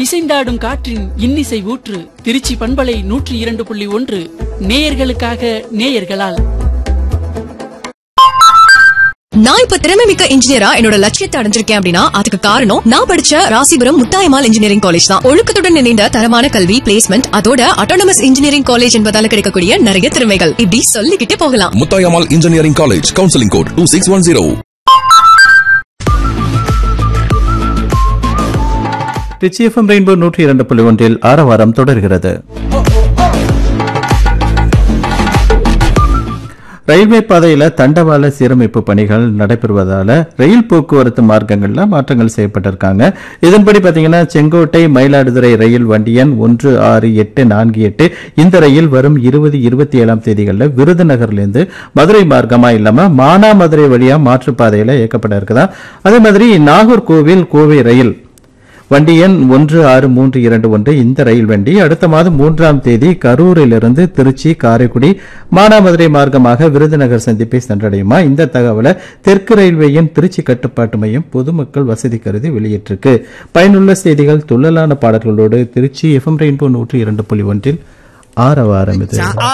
இசைந்தாடும் காற்றின் இன்னிசை ஊற்று திருச்சி பண்பலை நூற்றி இரண்டு புள்ளி ஒன்று நேயர்களுக்காக நேயர்களால் நான் இப்ப திறமை மிக்க இன்ஜினியரா என்னோட லட்சியத்தை அடைஞ்சிருக்கேன் அப்படின்னா அதுக்கு காரணம் நான் படிச்ச ராசிபுரம் முத்தாயமால் இன்ஜினியரிங் காலேஜ் தான் ஒழுக்கத்துடன் இணைந்த தரமான கல்வி பிளேஸ்மெண்ட் அதோட அட்டானமஸ் இன்ஜினியரிங் காலேஜ் என்பதால கிடைக்கக்கூடிய நிறைய திறமைகள் இப்படி சொல்லிக்கிட்டே போகலாம் Muthayammal engineering college counselling code two six one zero ரிச்சி எஃப்எம் ரெயின்போ நூற்றி இரண்டு புள்ளி ஒன்றில் ஆரவாரம் தொடர்கிறது ரயில்வே பாதையில தண்டவாள சீரமைப்பு பணிகள் நடைபெறுவதால ரயில் போக்குவரத்து மார்க்கங்கள்ல மாற்றங்கள் செய்யப்பட்டிருக்காங்க இதன்படி பாத்தீங்கன்னா செங்கோட்டை மயிலாடுதுறை ரயில் வண்டி எண் ஒன்று ஆறு எட்டு நான்கு எட்டு இந்த ரயில் வரும் இருபது இருபத்தி ஏழாம் தேதிகளில் விருதுநகர்லேருந்து மதுரை மார்க்கமா இல்லாம மானாமதுரை வழியா மாற்றுப்பாதையில இயக்கப்பட இருக்குதா அதே மாதிரி நாகர்கோவில் கோவை ரயில் வண்டி எண் ஒன்று ஆறு மூன்று இரண்டு ஒன்று இந்த ரயில் வண்டி அடுத்த மாதம் மூன்றாம் தேதி கரூரிலிருந்து திருச்சி காரைக்குடி மானாமதுரை மார்க்கமாக விருதுநகர் சந்திப்பை சென்றடையுமா இந்த தகவலை தெற்கு ரயில்வேயின் திருச்சி கட்டுப்பாட்டு மையம் பொதுமக்கள் வசதி கருதி வெளியிட்டிருக்கு பயனுள்ள செய்திகள் துள்ளலான பாடல்களோடு திருச்சி எஃப்எம் ரெயின்போ நூற்றி இரண்டு புள்ளி ஒன்றில் ஆரவாரம் இது